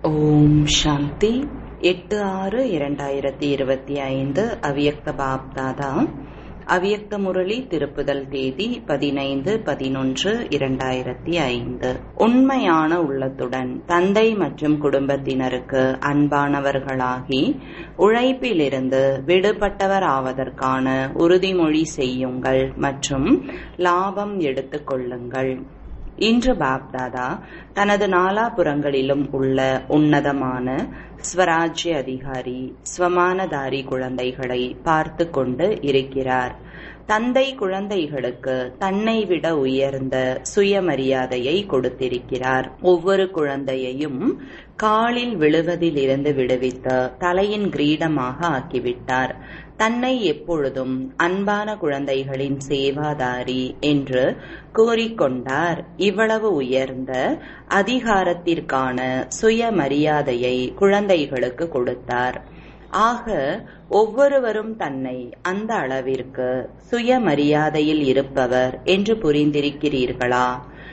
ஓம் சாந்தி எட்டு ஆறு இரண்டாயிரத்தி இருபத்தி ஐந்து அவ்யக்த பாப்தாதா அவ்யக்த முரளி திருப்புதல் தேதி பதினைந்து பதினொன்று இரண்டாயிரத்தி ஐந்து உண்மையான உள்ளத்துடன் தந்தை மற்றும் குடும்பத்தினருக்கு அன்பானவர்களாகி உழைப்பிலிருந்து விடுபட்டவர் ஆவதற்கான உறுதிமொழி செய்யுங்கள் மற்றும் லாபம் எடுத்துக் கொள்ளுங்கள் இன்று பாப்தாதா தனது நாலாபுறங்களிலும் உள்ள உன்னதமான ஸ்வராஜ்ய அதிகாரி ஸ்வமானதாரி குழந்தைகளை பார்த்து கொண்டு இருக்கிறார் தந்தை குழந்தைகளுக்கு தன்னை விட உயர்ந்த சுயமரியாதையை கொடுத்திருக்கிறார் ஒவ்வொரு குழந்தையையும் காலில் விழுவதில் இருந்து விடுவித்து தலையின் கிரீடமாக ஆக்கிவிட்டார் தன்னை எப்பொழுதும் அன்பான குழந்தைகளின் சேவாதாரி என்று கூறிக்கொண்டார் இவ்வளவு உயர்ந்த அதிகாரத்திற்கான சுயமரியாதையை குழந்தைகளுக்கு கொடுத்தார் ஆக ஒவ்வொருவரும் தன்னை அந்த அளவிற்கு சுயமரியாதையில் இருப்பவர் என்று புரிந்திருக்கிறீர்களா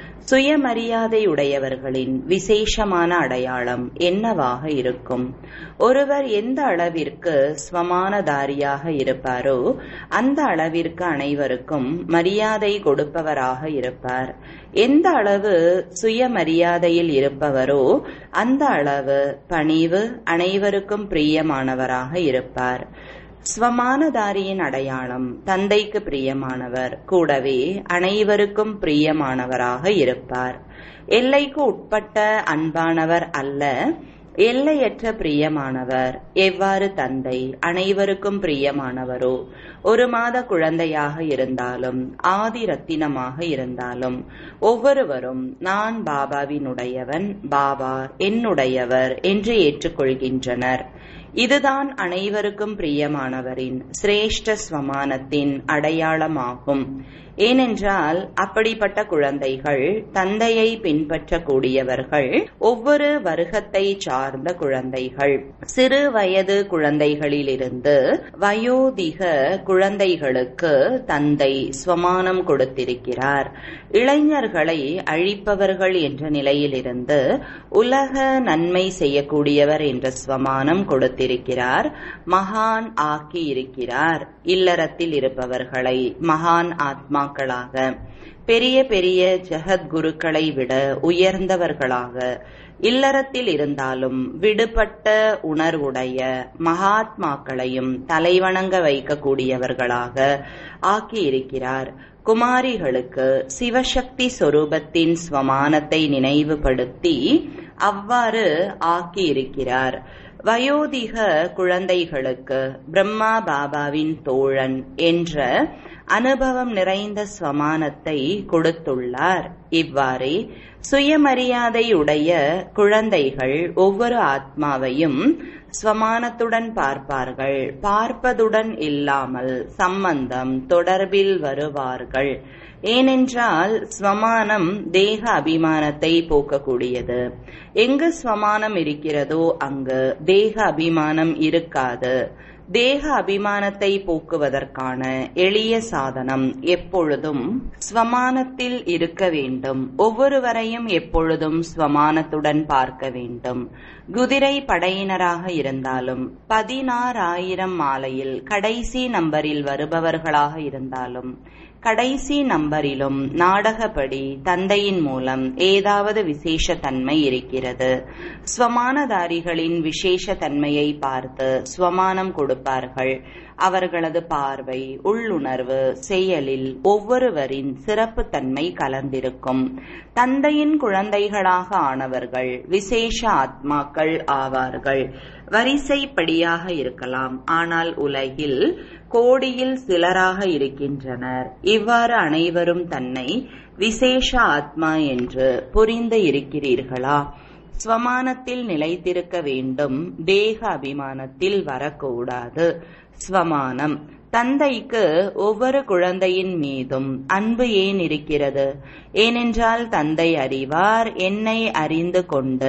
சுயமரியாதையுடையவர்களின் விசேஷமான அடையாளம் என்னவாக இருக்கும் ஒருவர் எந்த அளவிற்கு ஸ்வமானதாரியாக இருப்பாரோ அந்த அளவிற்கு அனைவருக்கும் மரியாதை கொடுப்பவராக இருப்பார் எந்த அளவு சுயமரியாதையில் இருப்பவரோ அந்த அளவு பணிவு அனைவருக்கும் பிரியமானவராக இருப்பார் ஸ்வமானதாரியின் அடையாளம் தந்தைக்கு பிரியமானவர் கூடவே அனைவருக்கும் பிரியமானவராக இருப்பார் எல்லைக்கு உட்பட்ட அன்பானவர் அல்ல எல்லையற்ற பிரியமானவர் எவ்வாறு தந்தை அனைவருக்கும் பிரியமானவரோ ஒரு மாத குழந்தையாக இருந்தாலும் ஆதி ரத்தினமாக இருந்தாலும் ஒவ்வொருவரும் நான் பாபாவினுடையவன் பாபா என்னுடையவர் என்று ஏற்றுக்கொள்கின்றனர் இதுதான் அனைவருக்கும் பிரியமானவரின் சிரேஷ்ட ஸ்வமானத்தின் அடையாளமாகும் ஏனென்றால் அப்படிப்பட்ட குழந்தைகள் தந்தையை பின்பற்றக்கூடியவர்கள் ஒவ்வொரு வருகத்தை சார்ந்த குழந்தைகள் சிறு வயது குழந்தைகளிலிருந்து வயோதிக குழந்தைகளுக்கு தந்தை ஸ்வமானம் கொடுத்திருக்கிறார் இளைஞர்களை அழிப்பவர்கள் என்ற நிலையிலிருந்து உலக நன்மை செய்யக்கூடியவர் என்ற ஸ்வமானம் கொடுத்திருக்கிறார் மகான் ஆக்கி இருக்கிறார் இல்லறத்தில் இருப்பவர்களை மகான் ஆத்மாக்களாக பெரிய பெரிய ஜெகத்குருக்களை விட உயர்ந்தவர்களாக இல்லறத்தில் இருந்தாலும் விடுபட்ட உணர்வுடைய மகாத்மாக்களையும் தலைவணங்க வைக்கக்கூடியவர்களாக ஆக்கியிருக்கிறார் குமாரிகளுக்கு சிவசக்தி சொரூபத்தின் ஸ்வமானத்தை நினைவுபடுத்தி அவ்வாறு ஆக்கியிருக்கிறார் வயோதிக குழந்தைகளுக்கு பிரம்மா பாபாவின் தோழன் என்ற அனுபவம் நிறைந்த ஸ்வமானத்தை கொடுத்துள்ளார் இவ்வாறே சுயமரியாதையுடைய குழந்தைகள் ஒவ்வொரு ஆத்மாவையும் ஸ்வமானத்துடன் பார்ப்பார்கள் பார்ப்பதுடன் இல்லாமல் சம்பந்தம் தொடர்பில் வருவார்கள் ஏனென்றால் ஸ்வமானம் தேக அபிமானத்தை போக்கக்கூடியது எங்கு ஸ்வமானம் இருக்கிறதோ அங்கு தேக அபிமானம் இருக்காது தேக அபிமானத்தை போக்குவதற்கான எளிய சாதனம் எப்பொழுதும் ஸ்வமானத்தில் இருக்க வேண்டும் ஒவ்வொருவரையும் எப்பொழுதும் ஸ்வமானத்துடன் பார்க்க வேண்டும் குதிரை படையினராக இருந்தாலும் பதினாறாயிரம் மாலையில் கடைசி நம்பரில் வருபவர்களாக இருந்தாலும் கடைசி நம்பரிலும் நாடகப்படி தந்தையின் மூலம் ஏதாவது விசேஷ தன்மை இருக்கிறது ஸ்வமானதாரிகளின் விசேஷ தன்மையை பார்த்து ஸ்வமானம் கொடுப்பார்கள் அவர்களது பார்வை உள்ளுணர்வு செயலில் ஒவ்வொருவரின் சிறப்பு தன்மை கலந்திருக்கும் தந்தையின் குழந்தைகளாக ஆனவர்கள் விசேஷ ஆத்மாக்கள் ஆவார்கள் வரிசைப்படியாக இருக்கலாம் ஆனால் உலகில் கோடியில் சிலராக இருக்கின்றனர் இவ்வாறு அனைவரும் தன்னை விசேஷ ஆத்மா என்று புரிந்து இருக்கிறீர்களா ஸ்வமானத்தில் நிலைத்திருக்க வேண்டும் தேக அபிமானத்தில் வரக்கூடாது ஸ்வமானம் தந்தைக்கு ஒவ்வொரு குழந்தையின் மீதும் அன்பு ஏன் இருக்கிறது ஏனென்றால் தந்தை அறிவார் என்னை அறிந்து கொண்டு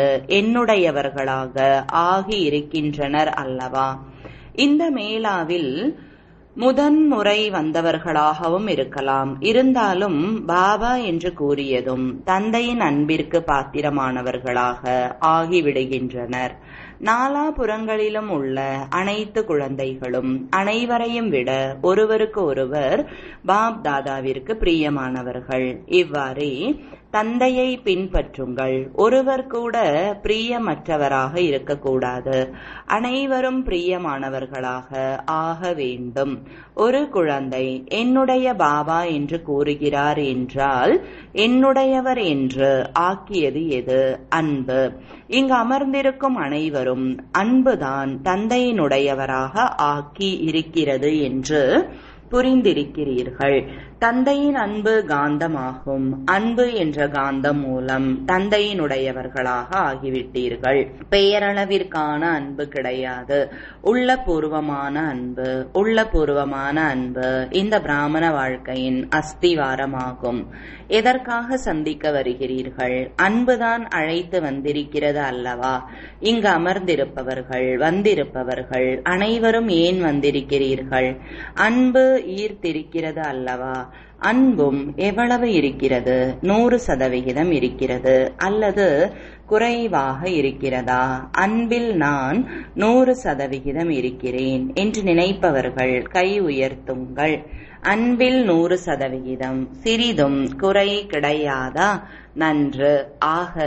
என்னுடையவர்களாக ஆகி இருக்கின்றனர் அல்லவா இந்த மேளாவில் முதன்முறை வந்தவர்களாகவும் இருக்கலாம் இருந்தாலும் பாபா என்று கூறியதும் தந்தையின் அன்பிற்கு பாத்திரமானவர்களாக ஆகிவிடுகின்றனர் நாலாபுறங்களிலும் உள்ள அனைத்து குழந்தைகளும் அனைவரையும் விட ஒருவருக்கு ஒருவர் பாப் தாதாவிற்கு பிரியமானவர்கள் இவ்வாறே தந்தையை பின்பற்றுங்கள் ஒருவர் கூட பிரியமற்றவராக இருக்கக்கூடாது அனைவரும் பிரியமானவர்களாக ஆக வேண்டும் ஒரு குழந்தை என்னுடைய பாபா என்று கூறுகிறார் என்றால் என்னுடையவர் என்று ஆக்கியது எது அன்பு இங்கு அமர்ந்திருக்கும் அனைவரும் அன்புதான் தந்தையினுடையவராக ஆக்கி இருக்கிறது என்று புரிந்திருக்கிறீர்கள் தந்தையின் அன்பு காந்தமாகும் அன்பு என்ற காந்தம் மூலம் தந்தையினுடையவர்களாக ஆகிவிட்டீர்கள் பெயரளவிற்கான அன்பு கிடையாது உள்ளபூர்வமான அன்பு உள்ளபூர்வமான அன்பு இந்த பிராமண வாழ்க்கையின் அஸ்திவாரமாகும் எதற்காக சந்திக்க வருகிறீர்கள் அன்புதான் அழைத்து வந்திருக்கிறது அல்லவா இங்கு அமர்ந்திருப்பவர்கள் வந்திருப்பவர்கள் அனைவரும் ஏன் வந்திருக்கிறீர்கள் அன்பு ஈர்த்திருக்கிறது அல்லவா அன்பும் எவ்வளவு இருக்கிறது நூறு சதவிகிதம் இருக்கிறது அல்லது குறைவாக இருக்கிறதா அன்பில் நான் நூறு சதவிகிதம் இருக்கிறேன் என்று நினைப்பவர்கள் கை உயர்த்துங்கள் அன்பில் நூறு சதவிகிதம் சிறிதும் குறை கிடையாதா நன்று ஆக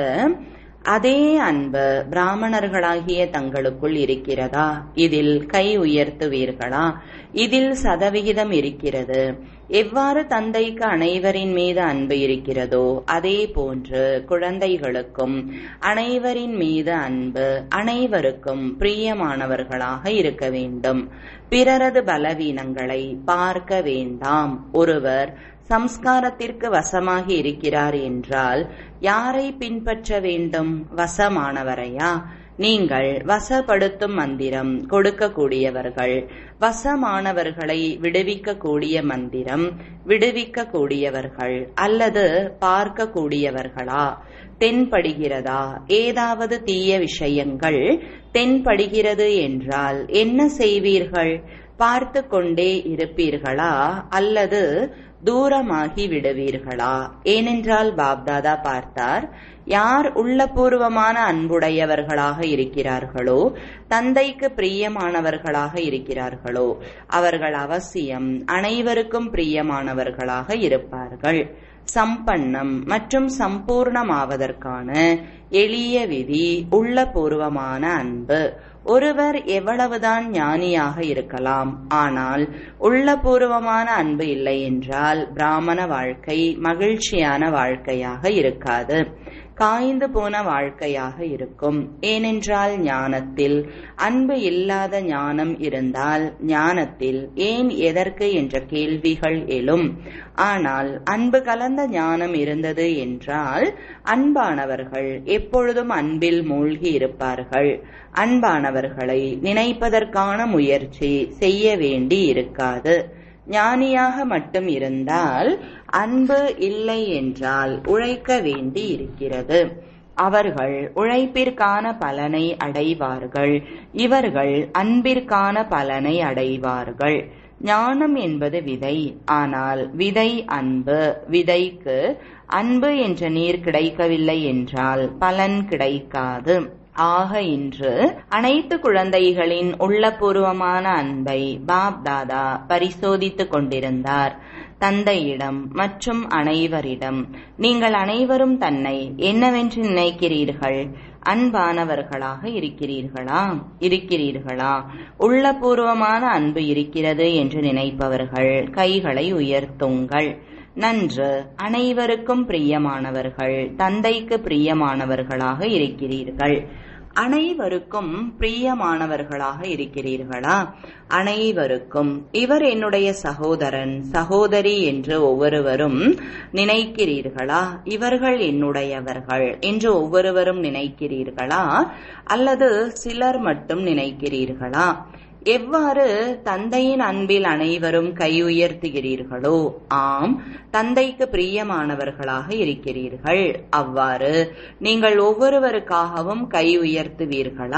அதே அன்பு பிராமணர்களாகிய தங்களுக்குள் இருக்கிறதா இதில் கை உயர்த்துவீர்களா இதில் சதவிகிதம் இருக்கிறது எவ்வாறு தந்தைக்கு அனைவரின் மீது அன்பு இருக்கிறதோ அதே போன்று குழந்தைகளுக்கும் அனைவரின் மீது அன்பு அனைவருக்கும் பிரியமானவர்களாக இருக்க வேண்டும் பிறரது பலவீனங்களை பார்க்க வேண்டாம் ஒருவர் சம்ஸ்காரத்திற்கு வசமாகி இருக்கிறார் என்றால் யாரை பின்பற்ற வேண்டும் வசமானவரையா நீங்கள் வசப்படுத்தும் மந்திரம் கொடுக்கக்கூடியவர்கள் வசமானவர்களை விடுவிக்கக்கூடிய மந்திரம் விடுவிக்கக்கூடியவர்கள் அல்லது பார்க்கக்கூடியவர்களா தென்படுகிறதா ஏதாவது தீய விஷயங்கள் தென்படுகிறது என்றால் என்ன செய்வீர்கள் பார்த்து கொண்டே இருப்பீர்களா அல்லது தூரமாகி விடுவீர்களா ஏனென்றால் பாப்தாதா பார்த்தார் யார் உள்ளபூர்வமான அன்புடையவர்களாக இருக்கிறார்களோ தந்தைக்கு பிரியமானவர்களாக இருக்கிறார்களோ அவர்கள் அவசியம் அனைவருக்கும் பிரியமானவர்களாக இருப்பார்கள் சம்பன்னம் மற்றும் சம்பூர்ணமாவதற்கான எளிய விதி உள்ளபூர்வமான அன்பு ஒருவர் எவ்வளவுதான் ஞானியாக இருக்கலாம் ஆனால் உள்ளபூர்வமான அன்பு இல்லை என்றால் பிராமண வாழ்க்கை மகிழ்ச்சியான வாழ்க்கையாக இருக்காது காய்ந்து போன வாழ்க்கையாக இருக்கும் ஏனென்றால் ஞானத்தில் அன்பு இல்லாத ஞானம் இருந்தால் ஞானத்தில் ஏன் எதற்கு என்ற கேள்விகள் எழும் ஆனால் அன்பு கலந்த ஞானம் இருந்தது என்றால் அன்பானவர்கள் எப்பொழுதும் அன்பில் மூழ்கி இருப்பார்கள் அன்பானவர்களை நினைப்பதற்கான முயற்சி செய்ய வேண்டி இருக்காது ஞானியாக மட்டும் இருந்தால் அன்பு இல்லை என்றால் உழைக்க வேண்டி இருக்கிறது அவர்கள் உழைப்பிற்கான பலனை அடைவார்கள் இவர்கள் அன்பிற்கான பலனை அடைவார்கள் ஞானம் என்பது விதை ஆனால் விதை அன்பு விதைக்கு அன்பு என்ற நீர் கிடைக்கவில்லை என்றால் பலன் கிடைக்காது ஆக இன்று அனைத்து குழந்தைகளின் உள்ளபூர்வமான அன்பை பாப் தாதா பரிசோதித்துக் கொண்டிருந்தார் தந்தையிடம் மற்றும் அனைவரிடம் நீங்கள் அனைவரும் தன்னை என்னவென்று நினைக்கிறீர்கள் அன்பானவர்களாக இருக்கிறீர்களா இருக்கிறீர்களா உள்ளபூர்வமான அன்பு இருக்கிறது என்று நினைப்பவர்கள் கைகளை உயர்த்துங்கள் நன்று அனைவருக்கும் பிரியமானவர்கள் தந்தைக்கு பிரியமானவர்களாக இருக்கிறீர்கள் அனைவருக்கும் பிரியமானவர்களாக இருக்கிறீர்களா அனைவருக்கும் இவர் என்னுடைய சகோதரன் சகோதரி என்று ஒவ்வொருவரும் நினைக்கிறீர்களா இவர்கள் என்னுடையவர்கள் என்று ஒவ்வொருவரும் நினைக்கிறீர்களா அல்லது சிலர் மட்டும் நினைக்கிறீர்களா எவ்வாறு தந்தையின் அன்பில் அனைவரும் கை உயர்த்துகிறீர்களோ ஆம் தந்தைக்கு பிரியமானவர்களாக இருக்கிறீர்கள் அவ்வாறு நீங்கள் ஒவ்வொருவருக்காகவும் கை உயர்த்துவீர்களா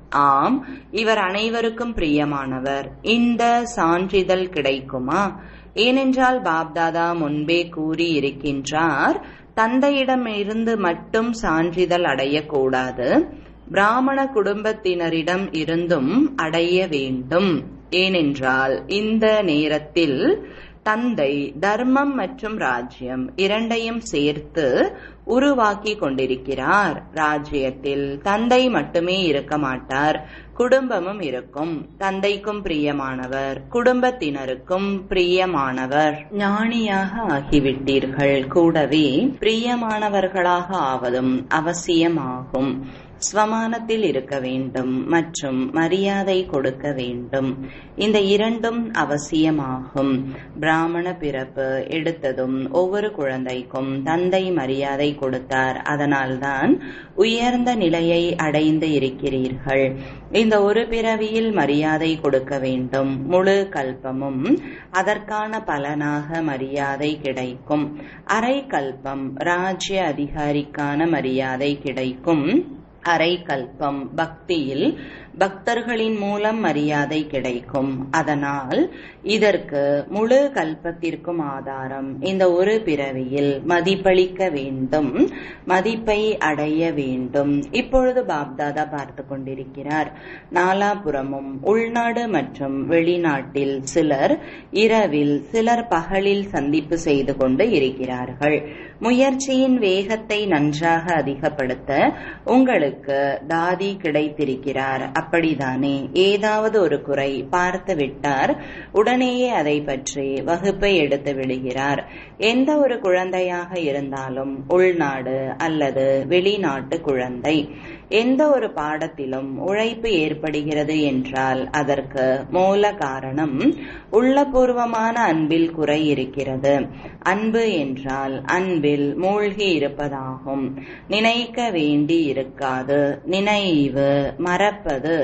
ஆம் இவர் அனைவருக்கும் பிரியமானவர் இந்த சான்றிதழ் கிடைக்குமா ஏனென்றால் பாப்தாதா முன்பே கூறி இருக்கின்றார் தந்தையிடமிருந்து மட்டும் சான்றிதழ் அடையக்கூடாது பிராமண குடும்பத்தினரிடம் இருந்தும் அடைய வேண்டும் ஏனென்றால் இந்த நேரத்தில் தந்தை தர்மம் மற்றும் ராஜ்யம் இரண்டையும் சேர்த்து உருவாக்கி கொண்டிருக்கிறார் ராஜ்யத்தில் தந்தை மட்டுமே இருக்க மாட்டார் குடும்பமும் இருக்கும் தந்தைக்கும் பிரியமானவர் குடும்பத்தினருக்கும் பிரியமானவர் ஞானியாக ஆகிவிட்டீர்கள் கூடவே பிரியமானவர்களாக ஆவதும் அவசியமாகும் ஸ்வமானத்தில் இருக்க வேண்டும் மற்றும் மரியாதை கொடுக்க வேண்டும் இந்த இரண்டும் அவசியமாகும் பிராமண பிறப்பு எடுத்ததும் ஒவ்வொரு குழந்தைக்கும் தந்தை மரியாதை கொடுத்தார் அதனால்தான் உயர்ந்த நிலையை அடைந்து இருக்கிறீர்கள் இந்த ஒரு பிறவியில் மரியாதை கொடுக்க வேண்டும் முழு கல்பமும் அதற்கான பலனாக மரியாதை கிடைக்கும் அரை கல்பம் ராஜ்ய அதிகாரிக்கான மரியாதை கிடைக்கும் அரை கல்பம் பக்தியில் பக்தர்களின் மூலம் மரியாதை கிடைக்கும் அதனால் இதற்கு முழு கல்பத்திற்கும் ஆதாரம் இந்த ஒரு பிறவியில் மதிப்பளிக்க வேண்டும் மதிப்பை அடைய வேண்டும் இப்பொழுது பாப்தாதா பார்த்து கொண்டிருக்கிறார் நாலாபுறமும் உள்நாடு மற்றும் வெளிநாட்டில் சிலர் இரவில் சிலர் பகலில் சந்திப்பு செய்து கொண்டு இருக்கிறார்கள் முயற்சியின் வேகத்தை நன்றாக அதிகப்படுத்த உங்களுக்கு தாதி கிடைத்திருக்கிறார் அப்படிதானே ஏதாவது ஒரு குறை பார்த்து விட்டார் உடனேயே அதை பற்றி வகுப்பை எடுத்து விடுகிறார் எந்த ஒரு குழந்தையாக இருந்தாலும் உள்நாடு அல்லது வெளிநாட்டு குழந்தை எந்த ஒரு பாடத்திலும் உழைப்பு ஏற்படுகிறது என்றால் அதற்கு மூல காரணம் உள்ளபூர்வமான அன்பில் குறை இருக்கிறது அன்பு என்றால் அன்பில் மூழ்கி இருப்பதாகும் நினைக்க வேண்டி இருக்காது நினைவு மறப்பது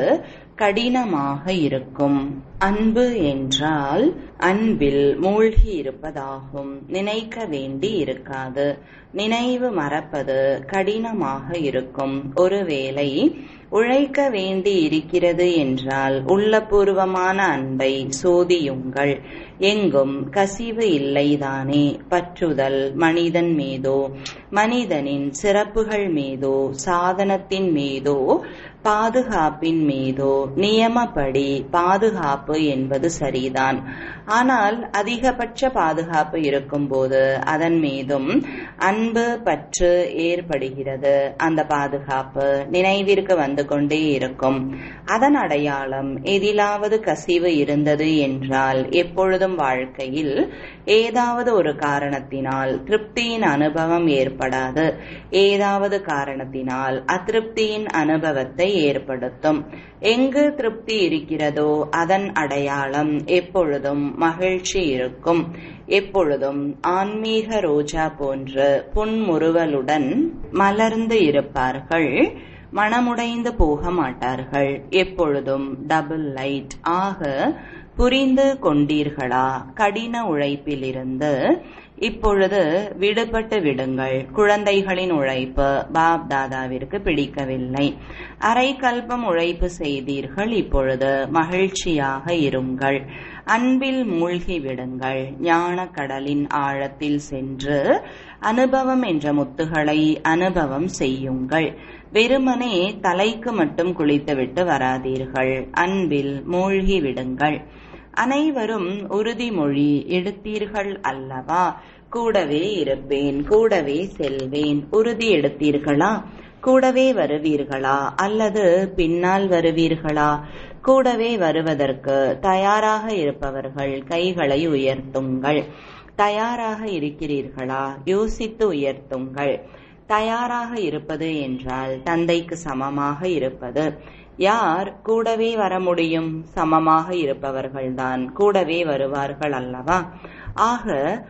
கடினமாக இருக்கும் அன்பு என்றால் அன்பில் மூழ்கி இருப்பதாகும் நினைக்க வேண்டி இருக்காது நினைவு மறப்பது கடினமாக இருக்கும் ஒருவேளை உழைக்க வேண்டி இருக்கிறது என்றால் உள்ளபூர்வமான அன்பை சோதியுங்கள் எங்கும் கசிவு இல்லைதானே பற்றுதல் மனிதன் மீதோ மனிதனின் சிறப்புகள் மீதோ சாதனத்தின் மீதோ பாதுகாப்பின் மீதோ நியமப்படி பாதுகாப்பு என்பது சரிதான் ஆனால் அதிகபட்ச பாதுகாப்பு இருக்கும்போது அதன் மீதும் அன்பு பற்று ஏற்படுகிறது அந்த பாதுகாப்பு நினைவிற்கு வந்து கொண்டே இருக்கும் அதன் அடையாளம் எதிலாவது கசிவு இருந்தது என்றால் எப்பொழுதும் வாழ்க்கையில் ஏதாவது ஒரு காரணத்தினால் திருப்தியின் அனுபவம் ஏற்படாது ஏதாவது காரணத்தினால் அதிருப்தியின் அனுபவத்தை ஏற்படுத்தும் எங்கு திருப்தி இருக்கிறதோ அதன் அடையாளம் எப்பொழுதும் மகிழ்ச்சி இருக்கும் எப்பொழுதும் ஆன்மீக ரோஜா போன்று புன்முறுவலுடன் மலர்ந்து இருப்பார்கள் மனமுடைந்து போக மாட்டார்கள் எப்பொழுதும் டபுள் லைட் ஆக புரிந்து கொண்டீர்களா கடின உழைப்பிலிருந்து இப்பொழுது விடுபட்டு விடுங்கள் குழந்தைகளின் உழைப்பு பாப் தாதாவிற்கு பிடிக்கவில்லை அரை கல்பம் உழைப்பு செய்தீர்கள் இப்பொழுது மகிழ்ச்சியாக இருங்கள் அன்பில் மூழ்கி விடுங்கள் ஞான கடலின் ஆழத்தில் சென்று அனுபவம் என்ற முத்துகளை அனுபவம் செய்யுங்கள் வெறுமனே தலைக்கு மட்டும் குளித்துவிட்டு வராதீர்கள் அன்பில் மூழ்கி விடுங்கள் அனைவரும் உறுதிமொழி எடுத்தீர்கள் அல்லவா கூடவே இருப்பேன் கூடவே செல்வேன் உறுதி எடுத்தீர்களா கூடவே வருவீர்களா அல்லது பின்னால் வருவீர்களா கூடவே வருவதற்கு தயாராக இருப்பவர்கள் கைகளை உயர்த்துங்கள் தயாராக இருக்கிறீர்களா யோசித்து உயர்த்துங்கள் தயாராக இருப்பது என்றால் தந்தைக்கு சமமாக இருப்பது யார் கூடவே வர முடியும் சமமாக இருப்பவர்கள்தான் கூடவே வருவார்கள் அல்லவா ஆக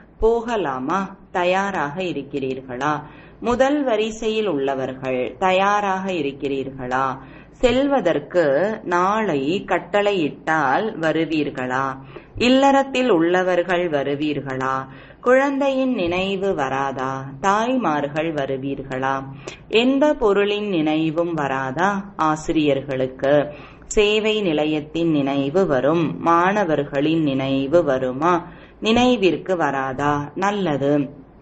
போகலாமா தயாராக இருக்கிறீர்களா முதல் வரிசையில் உள்ளவர்கள் தயாராக இருக்கிறீர்களா செல்வதற்கு நாளை கட்டளையிட்டால் வருவீர்களா இல்லறத்தில் உள்ளவர்கள் வருவீர்களா குழந்தையின் நினைவு வராதா தாய்மார்கள் வருவீர்களா எந்த பொருளின் நினைவும் வராதா ஆசிரியர்களுக்கு சேவை நிலையத்தின் நினைவு வரும் மாணவர்களின் நினைவு வருமா நினைவிற்கு வராதா நல்லது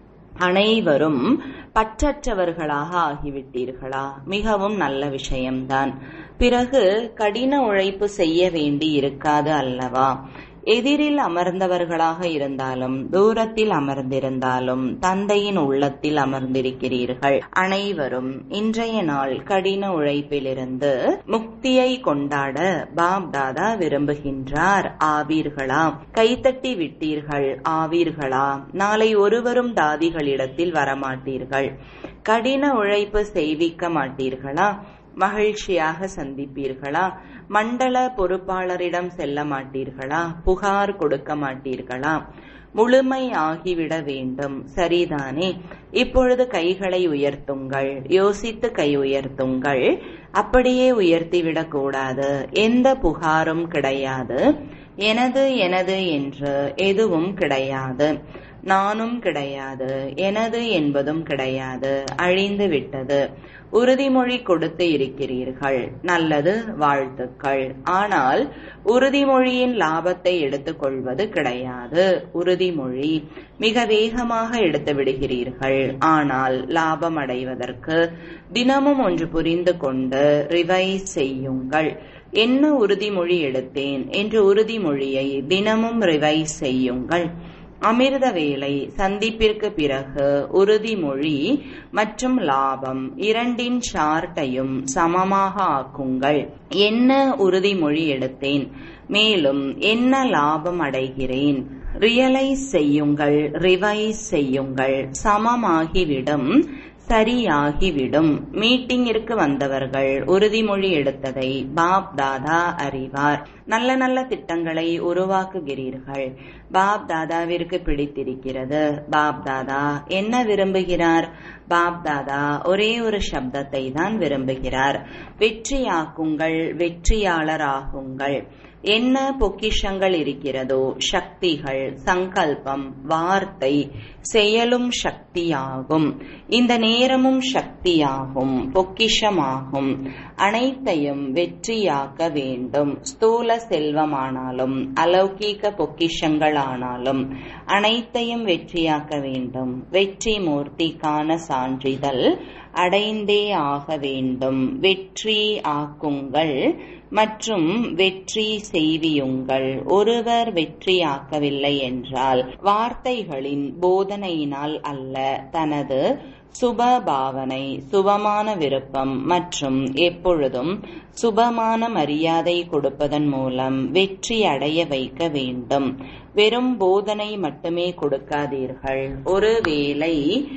அனைவரும் பற்றற்றவர்களாக ஆகிவிட்டீர்களா மிகவும் நல்ல விஷயம்தான் பிறகு கடின உழைப்பு செய்ய வேண்டி இருக்காது அல்லவா எதிரில் அமர்ந்தவர்களாக இருந்தாலும் தூரத்தில் அமர்ந்திருந்தாலும் தந்தையின் உள்ளத்தில் அமர்ந்திருக்கிறீர்கள் அனைவரும் இன்றைய நாள் கடின உழைப்பிலிருந்து முக்தியை கொண்டாட பாப் தாதா விரும்புகின்றார் ஆவீர்களா கைத்தட்டி விட்டீர்கள் ஆவீர்களா நாளை ஒருவரும் தாதிகளிடத்தில் வரமாட்டீர்கள் கடின உழைப்பு செய்விக்க மாட்டீர்களா மகிழ்ச்சியாக சந்திப்பீர்களா மண்டல பொறுப்பாளரிடம் செல்ல மாட்டீர்களா புகார் கொடுக்க மாட்டீர்களா முழுமை ஆகிவிட வேண்டும் சரிதானே இப்பொழுது கைகளை உயர்த்துங்கள் யோசித்து கை உயர்த்துங்கள் அப்படியே உயர்த்திவிடக் கூடாது எந்த புகாரும் கிடையாது எனது எனது என்று எதுவும் கிடையாது நானும் கிடையாது எனது என்பதும் கிடையாது அழிந்து விட்டது உறுதிமொழி கொடுத்து இருக்கிறீர்கள் நல்லது வாழ்த்துக்கள் ஆனால் உறுதிமொழியின் லாபத்தை எடுத்துக்கொள்வது கிடையாது உறுதிமொழி மிக வேகமாக எடுத்து விடுகிறீர்கள் ஆனால் லாபம் அடைவதற்கு தினமும் ஒன்று புரிந்து கொண்டு ரிவைஸ் செய்யுங்கள் என்ன உறுதிமொழி எடுத்தேன் என்ற உறுதிமொழியை தினமும் ரிவைஸ் செய்யுங்கள் அமிர்த வேலை சந்திப்பிற்கு பிறகு உறுதிமொழி மற்றும் லாபம் இரண்டின் சார்ட்டையும் சமமாக ஆக்குங்கள் என்ன உறுதிமொழி எடுத்தேன் மேலும் என்ன லாபம் அடைகிறேன் ரியலைஸ் செய்யுங்கள் ரிவைஸ் செய்யுங்கள் சமமாகிவிடும் சரியாகிவிடும் மீட்டிங்கிற்கு வந்தவர்கள் உறுதிமொழி எடுத்ததை பாப் தாதா அறிவார் நல்ல நல்ல திட்டங்களை உருவாக்குகிறீர்கள் பாப் தாதாவிற்கு பிடித்திருக்கிறது பாப் தாதா என்ன விரும்புகிறார் பாப் தாதா ஒரே ஒரு சப்தத்தை தான் விரும்புகிறார் வெற்றியாக்குங்கள் வெற்றியாளர் ஆகுங்கள் என்ன பொக்கிஷங்கள் இருக்கிறதோ சக்திகள் சங்கல்பம் வார்த்தை செயலும் சக்தியாகும் இந்த நேரமும் சக்தியாகும் பொக்கிஷமாகும் அனைத்தையும் வெற்றியாக்க வேண்டும் ஸ்தூல செல்வமானாலும் அலௌகீக பொக்கிஷங்களானாலும் அனைத்தையும் வெற்றியாக்க வேண்டும் வெற்றி மூர்த்திக்கான சான்றிதழ் அடைந்தே ஆக வேண்டும் வெற்றி ஆக்குங்கள் மற்றும் வெற்றி செய்வியுங்கள் ஒருவர் வெற்றியாக்கவில்லை என்றால் வார்த்தைகளின் போதனையினால் அல்ல தனது சுப பாவனை சுபமான விருப்பம் மற்றும் எப்பொழுதும் சுபமான மரியாதை கொடுப்பதன் மூலம் வெற்றி அடைய வைக்க வேண்டும் வெறும் போதனை மட்டுமே கொடுக்காதீர்கள் ஒருவேளை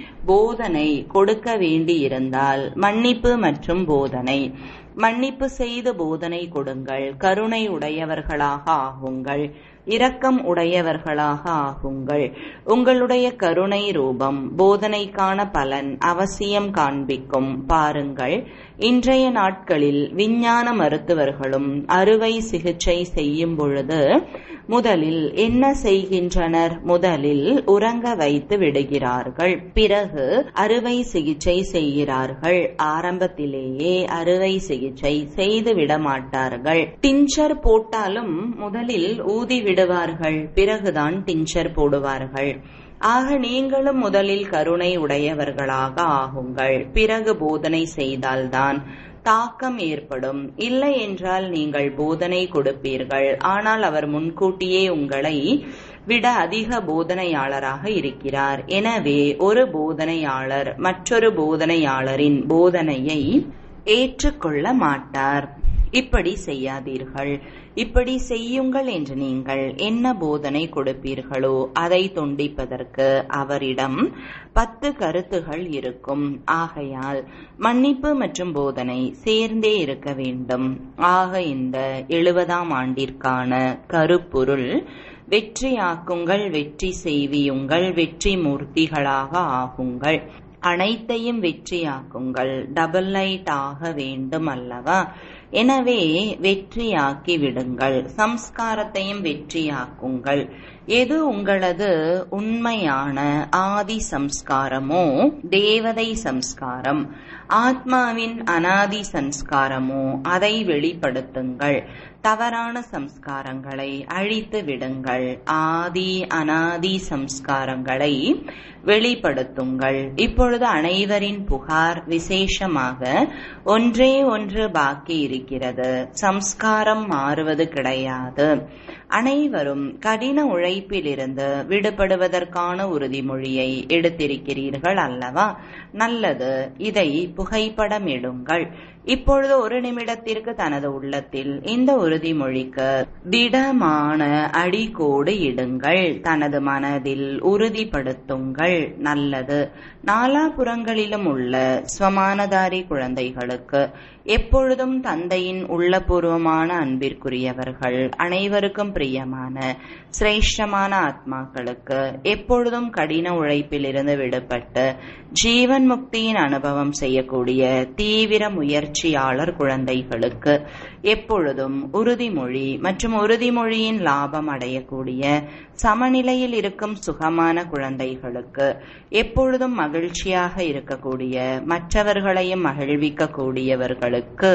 போதனை கொடுக்க வேண்டியிருந்தால் மன்னிப்பு மற்றும் போதனை மன்னிப்பு செய்து போதனை கொடுங்கள் கருணை உடையவர்களாக ஆகுங்கள் இரக்கம் உடையவர்களாக ஆகுங்கள் உங்களுடைய கருணை ரூபம் போதனைக்கான பலன் அவசியம் காண்பிக்கும் பாருங்கள் இன்றைய நாட்களில் விஞ்ஞான மருத்துவர்களும் அறுவை சிகிச்சை செய்யும் பொழுது முதலில் என்ன செய்கின்றனர் முதலில் உறங்க வைத்து விடுகிறார்கள் பிறகு அறுவை சிகிச்சை செய்கிறார்கள் ஆரம்பத்திலேயே அறுவை சிகிச்சை செய்து விட மாட்டார்கள் டிஞ்சர் போட்டாலும் முதலில் ஊதி விடுவார்கள் பிறகுதான் டிஞ்சர் போடுவார்கள் ஆக நீங்களும் முதலில் கருணை உடையவர்களாக ஆகுங்கள் பிறகு போதனை செய்தால்தான் தாக்கம் ஏற்படும் இல்லை என்றால் நீங்கள் போதனை கொடுப்பீர்கள் ஆனால் அவர் முன்கூட்டியே உங்களை விட அதிக போதனையாளராக இருக்கிறார் எனவே ஒரு போதனையாளர் மற்றொரு போதனையாளரின் போதனையை ஏற்றுக்கொள்ள மாட்டார் இப்படி செய்யாதீர்கள் இப்படி செய்யுங்கள் என்று நீங்கள் என்ன போதனை கொடுப்பீர்களோ அதை தொண்டிப்பதற்கு அவரிடம் பத்து கருத்துகள் இருக்கும் ஆகையால் மன்னிப்பு மற்றும் போதனை சேர்ந்தே இருக்க வேண்டும் ஆக இந்த எழுபதாம் ஆண்டிற்கான கருப்பொருள் வெற்றியாக்குங்கள் வெற்றி செய்வியுங்கள் வெற்றி மூர்த்திகளாக ஆகுங்கள் அனைத்தையும் வெற்றியாக்குங்கள் டபுள் லைட் ஆக வேண்டும் அல்லவா எனவே வெற்றியாக்கி விடுங்கள் சம்ஸ்காரத்தையும் வெற்றியாக்குங்கள் எது உங்களது உண்மையான ஆதி சம்ஸ்காரமோ தேவதை சம்ஸ்காரம் ஆத்மாவின் அனாதி சம்ஸ்காரமோ அதை வெளிப்படுத்துங்கள் தவறான சம்ஸ்காரங்களை அழித்து விடுங்கள் ஆதி அனாதி சம்ஸ்காரங்களை வெளிப்படுத்துங்கள் இப்பொழுது அனைவரின் புகார் விசேஷமாக ஒன்றே ஒன்று பாக்கி இருக்கிறது சம்ஸ்காரம் மாறுவது கிடையாது அனைவரும் கடின உழைப்பிலிருந்து விடுபடுவதற்கான உறுதிமொழியை எடுத்திருக்கிறீர்கள் அல்லவா நல்லது இதை புகைப்படமிடுங்கள் இப்பொழுது ஒரு நிமிடத்திற்கு தனது உள்ளத்தில் இந்த உறுதிமொழிக்கு திடமான அடிக்கோடு இடுங்கள் தனது மனதில் உறுதிப்படுத்துங்கள் நல்லது நாலாபுறங்களிலும் உள்ள ஸ்வமானதாரி குழந்தைகளுக்கு எப்பொழுதும் தந்தையின் உள்ளபூர்வமான அன்பிற்குரியவர்கள் அனைவருக்கும் பிரியமான சிரேஷ்டமான ஆத்மாக்களுக்கு எப்பொழுதும் கடின உழைப்பிலிருந்து விடுபட்டு ஜீவன் முக்தியின் அனுபவம் செய்யக்கூடிய தீவிர முயற்சியாளர் குழந்தைகளுக்கு எப்பொழுதும் உறுதிமொழி மற்றும் உறுதிமொழியின் லாபம் அடையக்கூடிய சமநிலையில் இருக்கும் சுகமான குழந்தைகளுக்கு எப்பொழுதும் மகிழ்ச்சியாக இருக்கக்கூடிய மற்றவர்களையும் மகிழ்விக்க கூடியவர்களுக்கு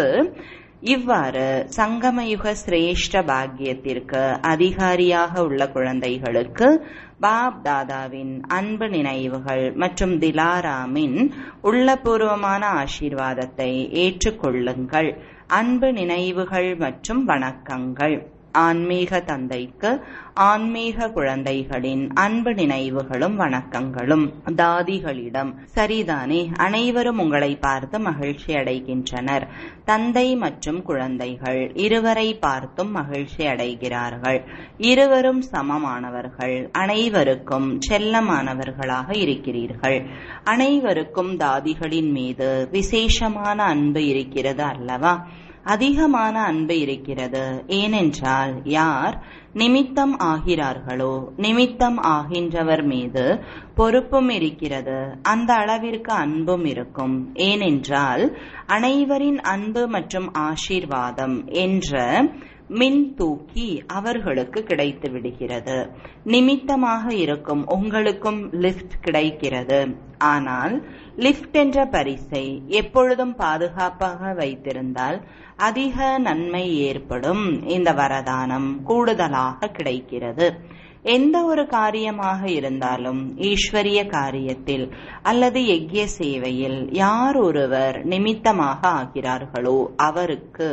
இவ்வாறு சங்கமயுக சிரேஷ்ட பாக்கியத்திற்கு அதிகாரியாக உள்ள குழந்தைகளுக்கு பாப் தாதாவின் அன்பு நினைவுகள் மற்றும் திலாராமின் உள்ளபூர்வமான ஆசீர்வாதத்தை ஏற்றுக்கொள்ளுங்கள் அன்பு நினைவுகள் மற்றும் வணக்கங்கள் ஆன்மீக தந்தைக்கு ஆன்மீக குழந்தைகளின் அன்பு நினைவுகளும் வணக்கங்களும் தாதிகளிடம் சரிதானே அனைவரும் உங்களை பார்த்து மகிழ்ச்சி அடைகின்றனர் தந்தை மற்றும் குழந்தைகள் இருவரை பார்த்தும் மகிழ்ச்சி அடைகிறார்கள் இருவரும் சமமானவர்கள் அனைவருக்கும் செல்லமானவர்களாக இருக்கிறீர்கள் அனைவருக்கும் தாதிகளின் மீது விசேஷமான அன்பு இருக்கிறது அல்லவா அதிகமான அன்பு இருக்கிறது ஏனென்றால் யார் நிமித்தம் ஆகிறார்களோ நிமித்தம் ஆகின்றவர் மீது பொறுப்பும் இருக்கிறது அந்த அளவிற்கு அன்பும் இருக்கும் ஏனென்றால் அனைவரின் அன்பு மற்றும் ஆசீர்வாதம் என்ற மின் தூக்கி அவர்களுக்கு கிடைத்து விடுகிறது நிமித்தமாக இருக்கும் உங்களுக்கும் லிஃப்ட் கிடைக்கிறது ஆனால் லிஃப்ட் என்ற பரிசை எப்பொழுதும் பாதுகாப்பாக வைத்திருந்தால் அதிக நன்மை ஏற்படும் இந்த வரதானம் கூடுதலாக கிடைக்கிறது எந்த ஒரு காரியமாக இருந்தாலும் ஈஸ்வரிய காரியத்தில் அல்லது யக்ய சேவையில் யார் ஒருவர் நிமித்தமாக ஆகிறார்களோ அவருக்கு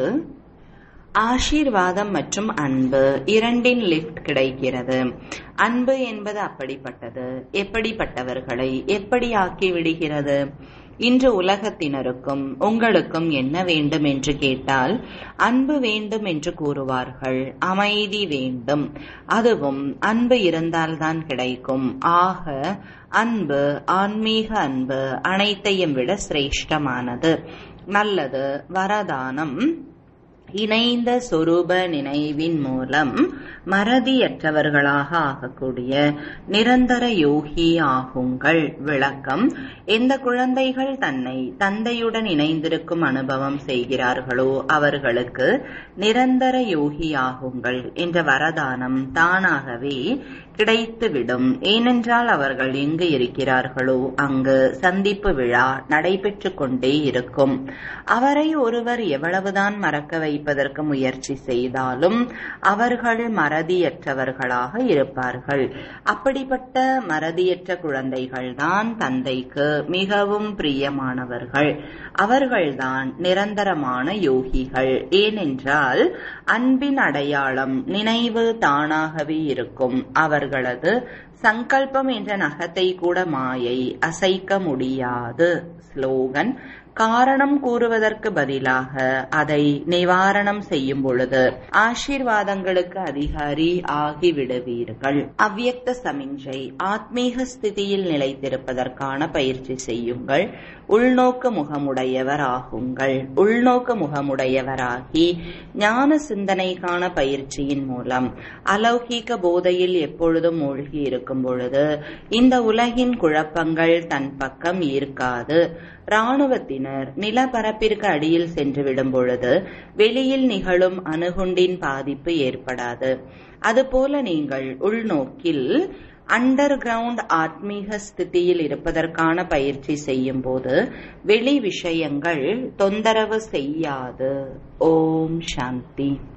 ஆசீர்வாதம் மற்றும் அன்பு இரண்டின் லிஃப்ட் கிடைக்கிறது அன்பு என்பது அப்படிப்பட்டது எப்படிப்பட்டவர்களை எப்படி ஆக்கி விடுகிறது இன்று உலகத்தினருக்கும் உங்களுக்கும் என்ன வேண்டும் என்று கேட்டால் அன்பு வேண்டும் என்று கூறுவார்கள் அமைதி வேண்டும் அதுவும் அன்பு இருந்தால்தான் கிடைக்கும் ஆக அன்பு ஆன்மீக அன்பு அனைத்தையும் விட சிரேஷ்டமானது நல்லது வரதானம் இணைந்த சொரூப நினைவின் மூலம் மறதியற்றவர்களாக ஆகக்கூடிய நிரந்தர யோகி ஆகுங்கள் விளக்கம் எந்த குழந்தைகள் தன்னை தந்தையுடன் இணைந்திருக்கும் அனுபவம் செய்கிறார்களோ அவர்களுக்கு நிரந்தர யோகி ஆகுங்கள் என்ற வரதானம் தானாகவே கிடைத்துவிடும் ஏனென்றால் அவர்கள் எங்கு இருக்கிறார்களோ அங்கு சந்திப்பு விழா நடைபெற்று கொண்டே இருக்கும் அவரை ஒருவர் எவ்வளவுதான் மறக்க வைப்பதற்கு முயற்சி செய்தாலும் அவர்கள் மறதியற்றவர்களாக இருப்பார்கள் அப்படிப்பட்ட மறதியற்ற குழந்தைகள்தான் தந்தைக்கு மிகவும் பிரியமானவர்கள் அவர்கள்தான் நிரந்தரமான யோகிகள் ஏனென்றால் அன்பின் அடையாளம் நினைவு தானாகவே இருக்கும் அவர்களது சங்கல்பம் என்ற நகத்தை கூட மாயை அசைக்க முடியாது ஸ்லோகன் காரணம் கூறுவதற்கு பதிலாக அதை நிவாரணம் செய்யும் பொழுது ஆசீர்வாதங்களுக்கு அதிகாரி ஆகிவிடுவீர்கள் அவ்வியக்த சமிஞ்சை ஆத்மீக ஸ்திதியில் நிலைத்திருப்பதற்கான பயிற்சி செய்யுங்கள் உள்நோக்க முகமுடையவர் ஆகுங்கள் உள்நோக்க முகமுடையவராகி ஞான சிந்தனைக்கான பயிற்சியின் மூலம் அலௌகீக போதையில் எப்பொழுதும் மூழ்கி இருக்கும் பொழுது இந்த உலகின் குழப்பங்கள் தன் பக்கம் ஈர்க்காது இராணுவத்தினர் நிலப்பரப்பிற்கு அடியில் சென்று விடும் பொழுது வெளியில் நிகழும் அணுகுண்டின் பாதிப்பு ஏற்படாது அதுபோல நீங்கள் உள்நோக்கில் அண்டர் கிரவுண்ட் ஆத்மீக ஸ்திதியில் இருப்பதற்கான பயிற்சி செய்யும் போது வெளி விஷயங்கள் தொந்தரவு செய்யாது ஓம் சாந்தி